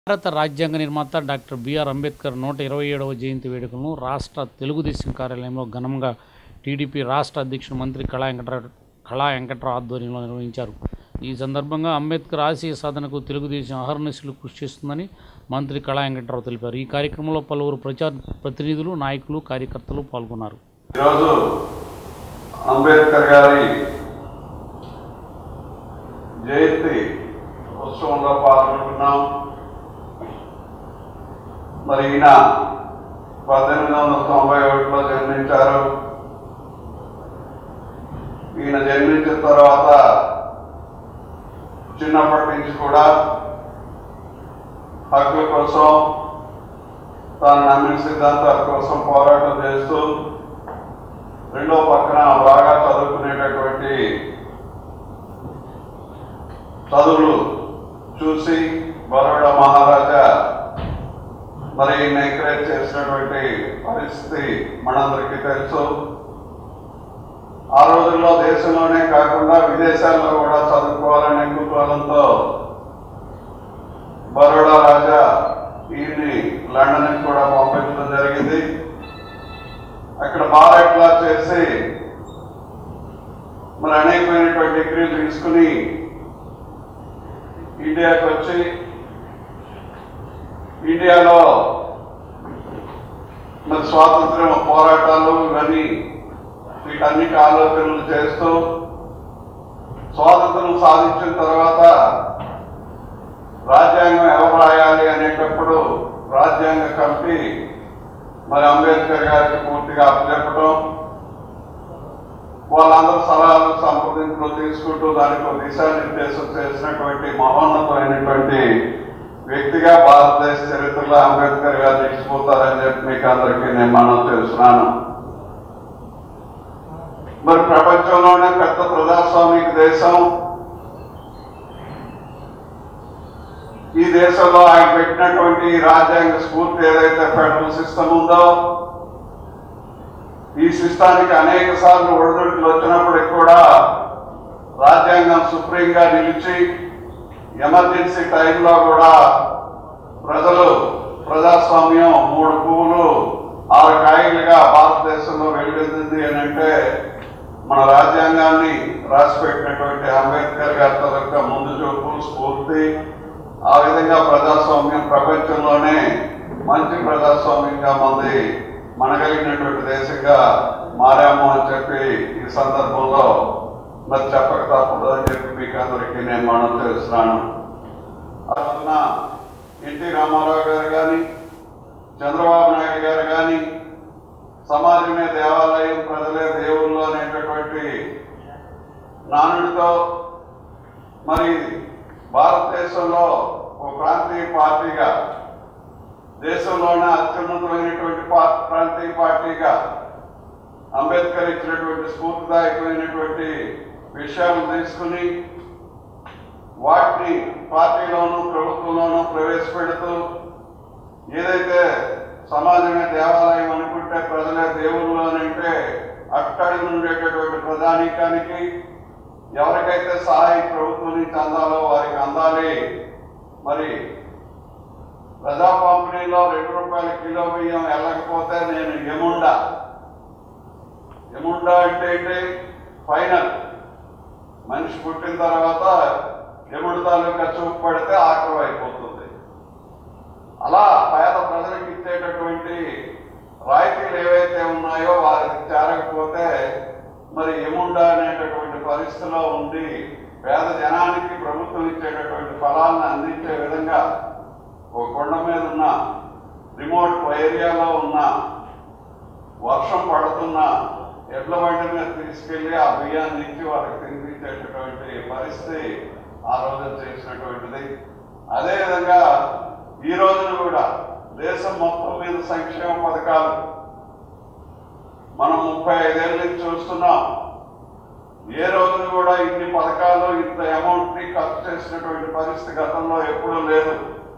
భారత రాజ్యాంగ నిర్మాత డాక్టర్ బిఆర్ అంబేద్కర్ నూట ఇరవై ఏడవ జయంతి వేడుకలను రాష్ట్ర తెలుగుదేశం కార్యాలయంలో ఘనంగా టీడీపీ రాష్ట్ర అధ్యక్షుడు మంత్రి కళా వెంకటరావు కళా వెంకట్రావు ఆధ్వర్యంలో నిర్వహించారు ఈ సందర్భంగా అంబేద్కర్ ఆశయ సాధనకు తెలుగుదేశం అహర్నిశలు కృషి చేస్తుందని మంత్రి కళా వెంకట్రావు తెలిపారు ఈ కార్యక్రమంలో పలువురు ప్రచార ప్రతినిధులు నాయకులు కార్యకర్తలు పాల్గొన్నారు ఈరోజు అంబేద్కర్ గారి జయంతి ఉత్సవంలో పాల్గొంటున్నాం మరి ఈయన పద్దెనిమిది వందల తొంభై ఒకటిలో జన్మించారు ఈయన జన్మించిన తర్వాత చిన్నప్పటి నుంచి కూడా హక్కుల కోసం తాను నమ్మిన సిద్ధాంతాల కోసం పోరాటం చేస్తూ రెండో పక్కన బాగా చదువుకునేటటువంటి చదువులు చూసి బరోడా మహారాజా మరి ఎంకరేజ్ చేసినటువంటి పరిస్థితి మనందరికీ తెలుసు ఆ రోజుల్లో దేశంలోనే కాకుండా విదేశాల్లో కూడా చదువుకోవాలనే కుతూహలంతో బరోడా రాజా ఈయన్ని లండన్కి కూడా పంపించడం జరిగింది అక్కడ బాగా ఎట్లా చేసి మరి అనేకమైనటువంటి డిగ్రీలు తీసుకుని ఇండియాకి వచ్చి ఇండియాలో మరి స్వాతంత్ర్యం పోరాటాలు ఇవన్నీ వీటన్నిటి ఆలోచనలు చేస్తూ స్వాతంత్రం సాధించిన తర్వాత రాజ్యాంగం ఎవరు రాయాలి అనేటప్పుడు రాజ్యాంగ కమిటీ మరి అంబేద్కర్ గారికి పూర్తిగా అప్పచెప్పడం వాళ్ళందరూ సలహాలు సంప్రదింపులు తీసుకుంటూ దానికి ఒక దిశానిర్దేశం చేసినటువంటి మహోన్నతమైనటువంటి వ్యక్తిగా భారతదేశ చరిత్రలో అంబేద్కర్ గారు నిలిచిపోతారని చెప్పి మీకు అందరికీ నేను మనం తెలుస్తున్నాను మరి ప్రపంచంలోనే పెద్ద ప్రజాస్వామిక దేశం ఈ దేశంలో ఆయన పెట్టినటువంటి ఈ రాజ్యాంగ స్ఫూర్తి ఏదైతే ఫెడరల్ సిస్టమ్ ఉందో ఈ సిస్టానికి అనేక సార్లు ఒడిదుడుకులు వచ్చినప్పటికి కూడా రాజ్యాంగం సుప్రీంగా నిలిచి ఎమర్జెన్సీ టైంలో కూడా ప్రజలు ప్రజాస్వామ్యం మూడు పువ్వులు ఆరు కాయలుగా భారతదేశంలో వెలువెత్తింది అని అంటే మన రాజ్యాంగాన్ని రాసిపెట్టినటువంటి అంబేద్కర్ గారి తాలూకా ముందు చూపు స్ఫూర్తి ఆ విధంగా ప్రజాస్వామ్యం ప్రపంచంలోనే మంచి ప్రజాస్వామ్యంగా మంది మనగలిగినటువంటి దేశంగా మారాము అని చెప్పి ఈ సందర్భంలో మరి చెప్పక తప్పదు అని చెప్పి మీకు అందరికీ నేను మనం తెలుస్తున్నాను అందున ఎన్టీ రామారావు గారు కానీ చంద్రబాబు నాయుడు గారు కానీ సమాజమే దేవాలయం ప్రజలే దేవుళ్ళు అనేటటువంటి నానుడితో మరి భారతదేశంలో ఒక ప్రాంతీయ పార్టీగా దేశంలోనే అత్యున్నతమైనటువంటి పా- ప్రాంతీయ పార్టీగా అంబేద్కర్ ఇచ్చినటువంటి స్ఫూర్తిదాయకమైనటువంటి విషయాలను తీసుకుని వాటిని పార్టీలోనూ ప్రభుత్వంలోనూ ప్రవేశపెడుతూ ఏదైతే సమాజమే దేవాలయం అనుకుంటే ప్రజలే దేవుళ్ళు అని అంటే అక్కడి ఉండేటటువంటి ప్రధానికానికి ఎవరికైతే సహాయం ప్రభుత్వం నుంచి అందాలో వారికి అందాలి మరి ప్రజా పంపిణీలో రెండు రూపాయల కిలో బియ్యం వెళ్ళకపోతే నేను ఎముండా ఎముండా అంటే ఏంటి ఫైనల్ మనిషి పుట్టిన తర్వాత ఎముడు తాలూకా చూపు పడితే ఆక్రమం అయిపోతుంది అలా పేద ప్రజలకు ఇచ్చేటటువంటి రాయితీలు ఏవైతే ఉన్నాయో వారికి చేరకపోతే మరి ఎముండా అనేటటువంటి పరిస్థితిలో ఉండి పేద జనానికి ప్రభుత్వం ఇచ్చేటటువంటి ఫలాలను అందించే విధంగా ఒక కొండ మీద ఉన్న రిమోట్ ఏరియాలో ఉన్న వర్షం పడుతున్న ఎడ్ల బండి మీద తీసుకెళ్లి ఆ బియ్యాన్ని ఇచ్చి వారికి తినిపించేటటువంటి పరిస్థితి ఆ రోజు చేసినటువంటిది అదేవిధంగా ఈ రోజున కూడా దేశం మొత్తం మీద సంక్షేమ పథకాలు మనం ముప్పై ఐదేళ్ళ నుంచి చూస్తున్నాం ఏ రోజున కూడా ఇన్ని పథకాలు ఇంత అమౌంట్ ని ఖర్చు చేసినటువంటి పరిస్థితి గతంలో ఎప్పుడూ లేదు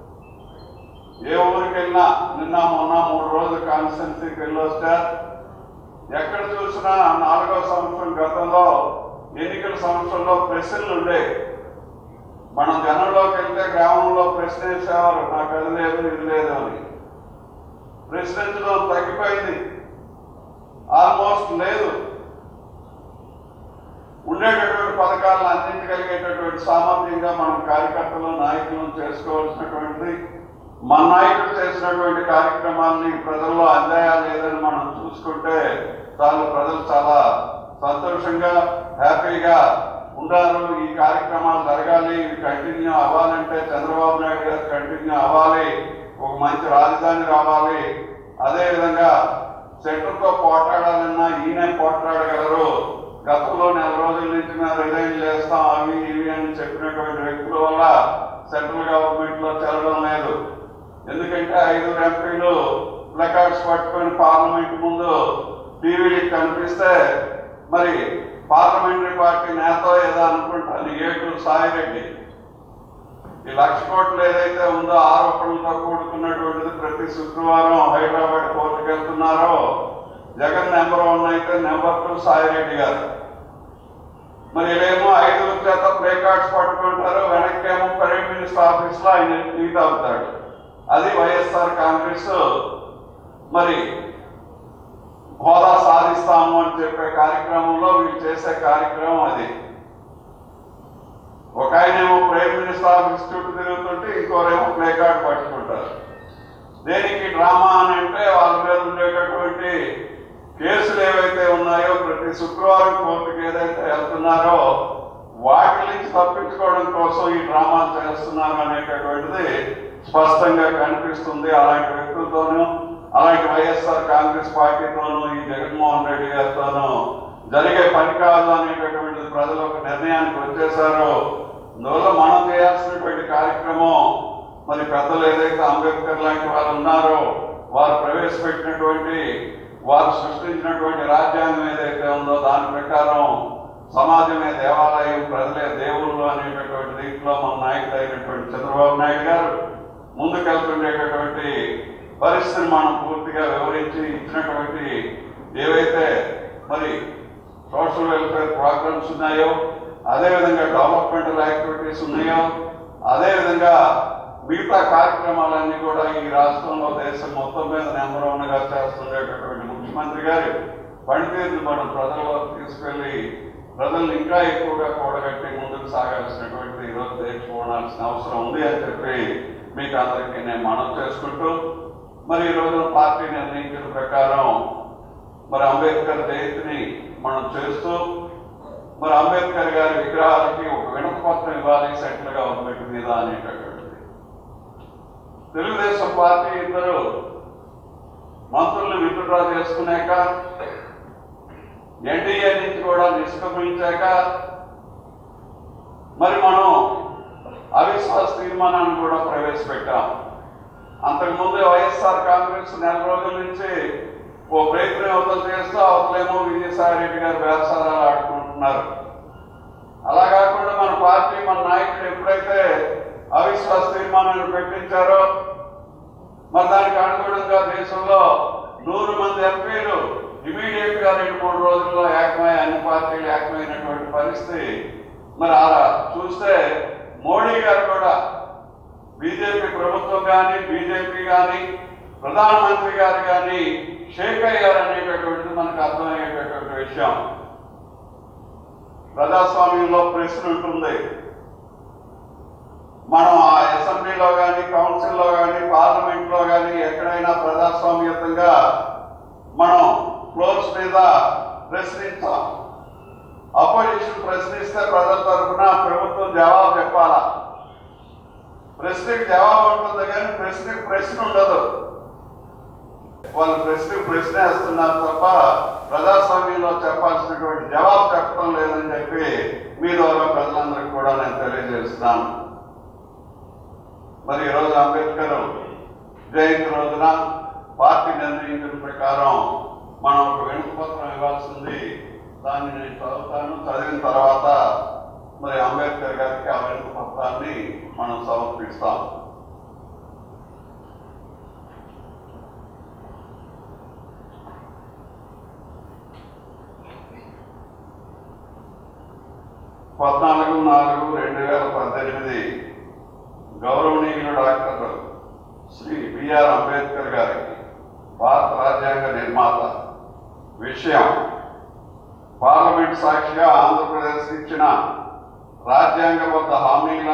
ఏ ఊరికి వెళ్ళినా నిన్న మొన్న మూడు రోజులు కాన్స్టెన్సీకి వెళ్ళొస్తే ఎక్కడ చూసినా నాలుగో సంవత్సరం గతంలో ఎన్నికల సంవత్సరంలో ప్రశ్నలు ఉండే మనం జనంలోకి వెళ్తే గ్రామంలో ప్రశ్నించేవారు నాకు అది లేదు ఇది లేదు అని ప్రశ్నించడం తగ్గిపోయింది ఆల్మోస్ట్ లేదు ఉండేటటువంటి పథకాలను అందించగలిగేటటువంటి సామర్థ్యంగా మనం కార్యకర్తలు నాయకులను చేసుకోవాల్సినటువంటిది మన నాయకుడు చేసినటువంటి కార్యక్రమాల్ని ప్రజల్లో అందాయా లేదని మనం చూసుకుంటే చాలు ప్రజలు చాలా సంతోషంగా హ్యాపీగా ఉన్నారు ఈ కార్యక్రమాలు జరగాలి ఇవి కంటిన్యూ అవ్వాలంటే చంద్రబాబు నాయుడు గారు కంటిన్యూ అవ్వాలి ఒక మంచి రాజధాని రావాలి అదేవిధంగా సెంటర్తో పోట్లాడాలన్నా ఈయన పోట్లాడగలరు గతంలో నెల రోజుల నుంచి మేము రిజైన్ చేస్తాం అవి ఇవి అని చెప్పినటువంటి వ్యక్తుల వల్ల సెంట్రల్ గవర్నమెంట్ లో చెల్లడం లేదు ఎందుకంటే ఐదుగురు ఎంపీలు ప్లకార్డ్స్ పట్టుకొని పార్లమెంట్ ముందు టీవీలకు కనిపిస్తే మరి పార్లమెంటరీ పార్టీ నేత ఏదో అనుకుంటాను ఏటు సాయిరెడ్డి ఈ లక్ష కోట్లు ఏదైతే ఉందో ఆరోపణలతో కూడుకున్నటువంటిది ప్రతి శుక్రవారం హైదరాబాద్ కోర్టుకు వెళ్తున్నారో జగన్ నెంబర్ వన్ అయితే నెంబర్ టూ సాయిరెడ్డి గారు మరి వీళ్ళేమో ఐదుగురు చేత ప్లే కార్డ్స్ పట్టుకుంటారు వెనక్కేమో ప్రైమ్ మినిస్టర్ ఆఫీస్ లో ఆయన టీ తాగుతాడు అది వైఎస్ఆర్ కాంగ్రెస్ మరి హోదా సాధిస్తాము అని చెప్పే కార్యక్రమంలో వీళ్ళు చేసే కార్యక్రమం అది ఒక ఆయనేమో ప్రైమ్ మినిస్టర్ ఆఫీస్ చుట్టూ తిరుగుతుంటే ఇంకోరేమో ప్లే కార్డ్ పట్టుకుంటారు దేనికి డ్రామా అని అంటే వాళ్ళ మీద ఉండేటటువంటి కేసులు ఏవైతే ఉన్నాయో ప్రతి శుక్రవారం కోర్టుకు ఏదైతే వెళ్తున్నారో వాటి నుంచి తప్పించుకోవడం కోసం ఈ డ్రామాలు చేస్తున్నారు అనేటటువంటిది స్పష్టంగా కనిపిస్తుంది అలాంటి వ్యక్తులతోనూ అలాంటి వైఎస్ఆర్ కాంగ్రెస్ పార్టీతోనూ ఈ జగన్మోహన్ రెడ్డి గారితోనూ జరిగే పని కాదు అనేటటువంటిది ప్రజలు ఒక నిర్ణయానికి వచ్చేసారో అందువల్ల మనం చేయాల్సినటువంటి కార్యక్రమం మరి పెద్దలు ఏదైతే అంబేద్కర్ లాంటి వారు ఉన్నారో వారు ప్రవేశపెట్టినటువంటి వారు సృష్టించినటువంటి రాజ్యాంగం ఏదైతే ఉందో దాని ప్రకారం సమాజమే దేవాలయం ప్రజలే దేవుళ్ళు అనేటటువంటి దీంట్లో మన నాయకుడు అయినటువంటి చంద్రబాబు నాయుడు గారు ముందుకెళ్తుండేటటువంటి పరిస్థితిని మనం పూర్తిగా వివరించి ఇచ్చినటువంటి ఏవైతే మరి సోషల్ వెల్ఫేర్ ప్రోగ్రామ్స్ ఉన్నాయో అదేవిధంగా డెవలప్మెంటల్ యాక్టివిటీస్ ఉన్నాయో అదేవిధంగా మిగతా కార్యక్రమాలన్నీ కూడా ఈ రాష్ట్రంలో దేశం మొత్తం మీద నెంబర్ వన్ గా చేస్తుండేటటువంటి ముఖ్యమంత్రి గారు పనితీరుని మనం ప్రజల్లోకి తీసుకెళ్లి ప్రజల్ని ఇంకా ఎక్కువగా కూడగట్టి ముందుకు సాగాల్సినటువంటి ఈరోజు నేర్చుకోవాల్సిన అవసరం ఉంది అని చెప్పి మీకు అందరికీ నేను మనం చేసుకుంటూ మరి ఈ రోజున పార్టీ నిర్ణయించిన ప్రకారం మరి అంబేద్కర్ జయంతిని మనం చేస్తూ మరి అంబేద్కర్ గారి విగ్రహాలకి ఒక వినపత్రం ఇవ్వాలి సెంట్రల్ గవర్నమెంట్ మీద అనేటటువంటిది తెలుగుదేశం పార్టీ ఇద్దరు మంత్రులు విత్డ్రా చేసుకున్నాక ఎన్డీఏ నుంచి కూడా నిష్క్రమించాక మరి మనం అవిశ్వాస తీర్మానాన్ని కూడా ప్రవేశపెట్టాం అంతకుముందు వైఎస్ఆర్ కాంగ్రెస్ నెల రోజుల నుంచి ఓ ప్రయత్నం అవతల చేస్తూ అవతలేమో విజయసాయి రెడ్డి గారు వ్యవసాయాలు ఆడుకుంటున్నారు అలా కాకుండా మన పార్టీ మన నాయకుడు ఎప్పుడైతే అవిశ్వాస తీర్మానాన్ని పెట్టించారో మరి దానికి అనుగుణంగా దేశంలో నూరు మంది ఎంపీలు ఇమీడియట్ గా రెండు మూడు రోజుల్లో ఏకమై అన్ని పార్టీలు ఏకమైనటువంటి పరిస్థితి మరి అలా చూస్తే మోడీ గారు కూడా బీజేపీ ప్రభుత్వం కానీ బీజేపీ కానీ ప్రధానమంత్రి గారు కానీ షేక్ అయ్యారు అనేటటువంటిది మనకు అర్థమయ్యేటటువంటి విషయం ప్రజాస్వామ్యంలో ప్రశ్న ఉంటుంది మనం ఆ అసెంబ్లీలో కానీ కౌన్సిల్లో కానీ పార్లమెంట్లో కానీ ఎక్కడైనా ప్రజాస్వామ్యతంగా మనం ఫ్లోర్స్ మీద ప్రశ్నించాం అపోజిషన్ ప్రశ్నిస్తే ప్రజల తరఫున ప్రభుత్వం జవాబు చెప్పాలా ప్రశ్నకి జవాబు ఉంటుంది కానీ ప్రశ్నకి ప్రశ్న ఉండదు వాళ్ళు ప్రశ్నకి ప్రశ్న వేస్తున్నారు తప్ప ప్రజాస్వామ్యంలో చెప్పాల్సినటువంటి జవాబు చెప్పడం లేదని చెప్పి మీ ద్వారా ప్రజలందరికీ కూడా నేను తెలియజేస్తున్నాను మరి ఈరోజు అంబేద్కర్ జయంతి రోజున పార్టీ నిర్ణయించిన ప్రకారం మనం ఒక వినతిపత్రం ఇవ్వాల్సింది దాన్ని నేను చదువుతాను చదివిన తర్వాత మరి అంబేద్కర్ గారికి ఆ వినతిపత్రాన్ని మనం సమర్పిస్తాం పద్నాలుగు నాలుగు రెండు వేల పద్దెనిమిది గౌరవనీయులు డాక్టర్ శ్రీ బిఆర్ అంబేద్కర్ గారికి భారత రాజ్యాంగ నిర్మాత విషయం పార్లమెంట్ సాక్షిగా ఆంధ్రప్రదేశ్ ఇచ్చిన రాజ్యాంగబద్ధ హామీల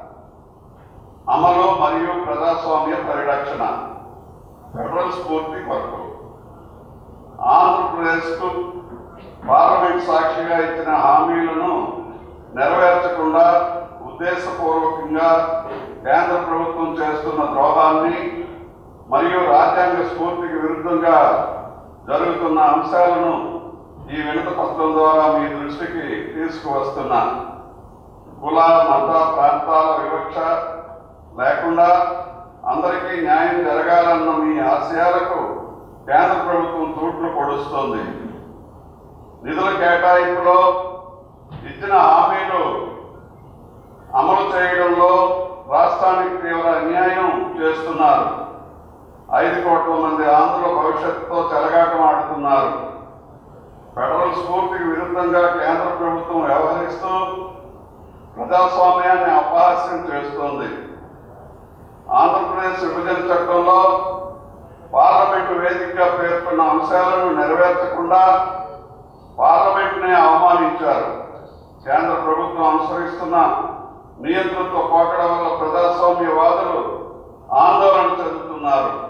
అమలు మరియు ప్రజాస్వామ్య పరిరక్షణ ఫెడరల్ స్ఫూర్తి కొరకు ఆంధ్రప్రదేశ్కు పార్లమెంట్ సాక్షిగా ఇచ్చిన హామీలను నెరవేర్చకుండా ఉద్దేశపూర్వకంగా కేంద్ర ప్రభుత్వం చేస్తున్న ద్రోహాన్ని మరియు రాజ్యాంగ స్ఫూర్తికి విరుద్ధంగా జరుగుతున్న అంశాలను ఈ వినత పత్రం ద్వారా మీ దృష్టికి తీసుకువస్తున్నాను కుల మత ప్రాంతాల వివక్ష లేకుండా అందరికీ న్యాయం జరగాలన్న మీ ఆశయాలకు కేంద్ర ప్రభుత్వం తూట్లు పొడుస్తుంది నిధుల కేటాయింపులో ఇచ్చిన హామీలు అమలు చేయడంలో రాష్ట్రానికి తీవ్ర అన్యాయం చేస్తున్నారు ఐదు కోట్ల మంది ఆంధ్రుల భవిష్యత్తుతో చెలగాటమాడుతున్నారు ఫెడరల్ స్ఫూర్తికి విరుద్ధంగా కేంద్ర ప్రభుత్వం వ్యవహరిస్తూ ప్రజాస్వామ్యాన్ని అపహాస్యం చేస్తోంది ఆంధ్రప్రదేశ్ విభజన చట్టంలో పార్లమెంటు వేదికగా పేర్కొన్న అంశాలను నెరవేర్చకుండా పార్లమెంట్నే అవమానించారు కేంద్ర ప్రభుత్వం అనుసరిస్తున్న నియంతృత్వ పోకడ వల్ల ప్రజాస్వామ్యవాదులు ఆందోళన చెందుతున్నారు